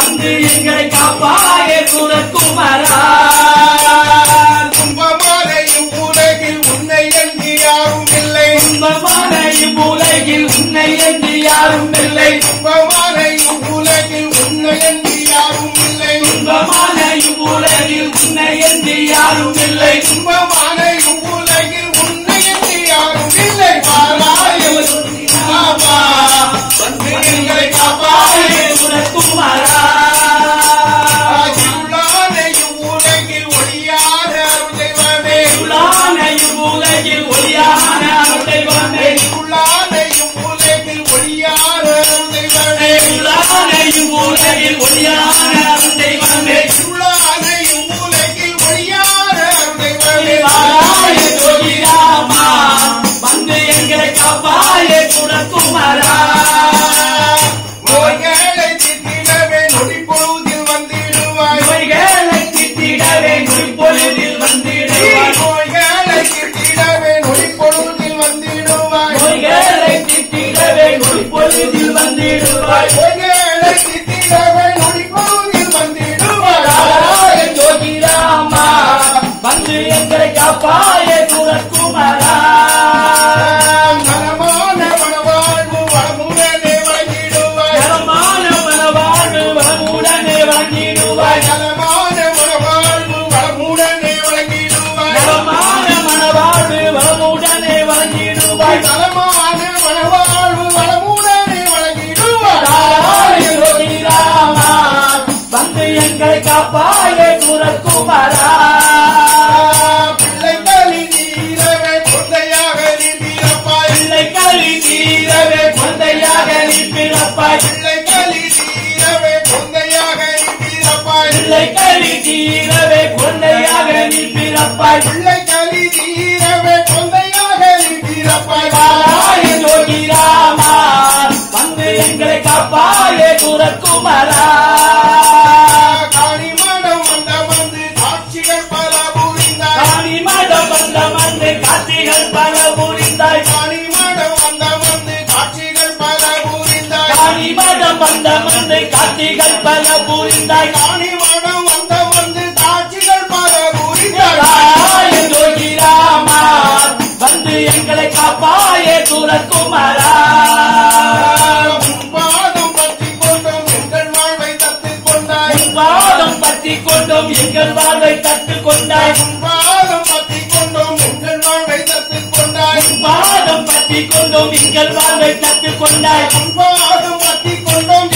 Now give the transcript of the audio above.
வந்து எங்களை காப்பாயே குரக்குமரா துன்பமான இவ்வுலகில் உன்னை என்று யாரும் இல்லை துன்பமான இவ்வுலகில் உன்னை என்று யாரும் இல்லை துன்பமான இவ்வுலகில் உன்னை என்று யாரும் இல்லை துன்பமான இவ்வுலகில் உன்னை என்று யாரும் இல்லை துன்பமான இவ்வுலகில் உன்னை என்று யாரும் இல்லை பாராய ஆமா வந்து எங்களை காப்பாயே குரக்குமரா இருளான இவ்வுலகில் ஒளியான அருள் தெய்வமே உலான இவ்வுலகில் ஒளியான தெய்வமே இருளான இவ்வுலகில் ஒளியான அருள் தெய்வமே உலான இவ்வுலகில் ஒளியான தெய்வமே இருளான இவ்வுலகில் ஒளியான அருள் தெய்வமே வாராய ஜோதிராமா வந்து எங்களை காப்பாயே குரக்குமரா நோய்களை தீர்த்திடவே நொடி பொழுதில் வந்திடுவாய் நோய்களை திட்டிடவே பொழுதில் வந்திடுவாய் நோய்களை தீர்த்திடவே நொடி பொழுதில் வந்திடுவாய் நோய்களை திட்டிடவே பொழுதில் வந்திடுவாய் நோய்களை தீர்த்திடவே நொடி பொழுதில் வந்திடுவாய் வாராய ஜோதிராமா வந்து எங்களை காப்பாயே குரக்குமரா மனமான மனவாழ்வு வளமுடனே வழங்கிடுவாய் நலமான மனவாழ்வு வளமுடனே வழங்கிடுவாய் நலமான மனவாழ்வு வளமுடனே வழங்கிடுவாய் நலமான மனவாழ்வு வளமுடனே வழங்கிடுவாய் நலமான மனவாழ்வு வளமுடனே வழங்கிடுவாய் தாராய ஜோதிராமா வந்து எங்களை காப்பாயே குரக்குமரா பிள்ளைகளின் ஈரவே கொள்ளையாக நீந்திரப்பாய் பிள்ளை களி தீரவே குழந்தையாக நீ பிறப்பாய் பிள்ளைகளின் ஈரவே கொள்ளையாக நீந்திரப்பாய் பிள்ளை களி தீரவே குழந்தையாக நீ பிறப்பாய் பிள்ளைகளின் ஈரவே கொள்ளையாக நீந்திரப்பாய் தாராய ஜோதிராமா வந்து எங்களை காப்பாயே குரக்குமரா காணிமடம் வந்த வந்து காட்சிகள் பல புரிந்தாய் காணி மதம் வந்த வந்து காட்சிகள் பல புரிந்தாய் காணிமடம் வந்த வந்து காட்சிகள் பல புரிந்தாய் காணி மதம் வந்த வந்து காட்சிகள் பல புரிந்தாய் காணிமடம் வந்த வந்து காட்சிகள் பல புரிந்தாய் தாராய ஜோதிராமா வந்து எங்களை காப்பாயே குரக்குமரா பாதம் பற்றி கொண்டும் எங்கள் வாழ்வை தத்துக் கொண்டாய் உன் பாதம் பற்றி கொண்டோம் எங்கள் வாழ்வை கற்றுக் கொண்டாய் பாதம் பற்றி கொண்டும் எங்கள் வாழ்வை தத்துக் கொண்டாய் பாதம் பற்றி கொண்டோம் எங்கள் வாழ்வை கற்றுக் கொண்டாய் பாதம் பற்றி கொண்டும்